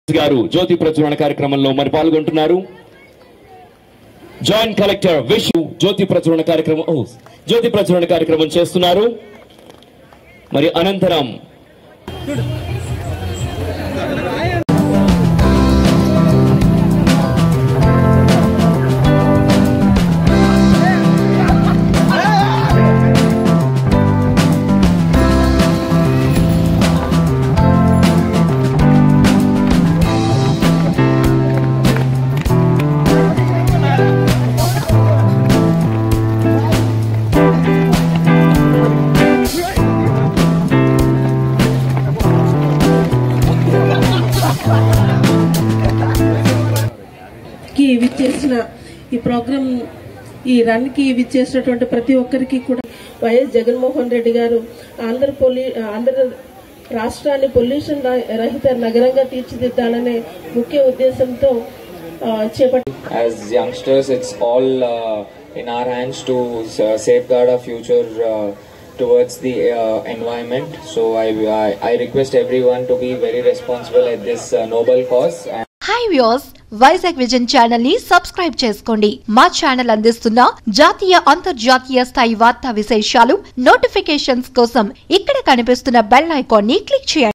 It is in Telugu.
గారు జ్యోతి ప్రచురణ కార్యక్రమంలో మరి పాల్గొంటున్నారు జాయింట్ కలెక్టర్ విషు జ్యోతి ప్రచురణ కార్యక్రమం ఓ, జ్యోతి ప్రచురణ కార్యక్రమం చేస్తున్నారు మరి అనంతరం కి విచ్చేసిన ఈ ప్రోగ్రామ్ ఈ రన్ కి విచ్చేసినటువంటి ప్రతి ఒక్కరికి కూడా వైఎస్ జగన్మోహన్ రెడ్డి గారు ఆంధ్ర పొల్యూ ఆంధ్ర రాష్ట్రాన్ని పొల్యూషన్ రహిత నగరంగా తీర్చిదిద్దాలనే ముఖ్య ఉద్దేశంతో ఆ, చేపట్టిన as youngsters it's all uh, in our hands to uh, safeguard our future uh, towards the uh, environment so I, I i request everyone to be very responsible at this uh, noble cause and hi views Vizag vision channel ని సబ్స్క్రైబ్ చేసుకోండి మా ఛానల్ అందిస్తున్న జాతీయ అంతర్జాతీయ స్థాయి వార్తా విశేషాలు నోటిఫికేషన్స్ కోసం ఇక్కడ కనిపిస్తున్న బెల్ ఐకాన్ ని క్లిక్ చేయండి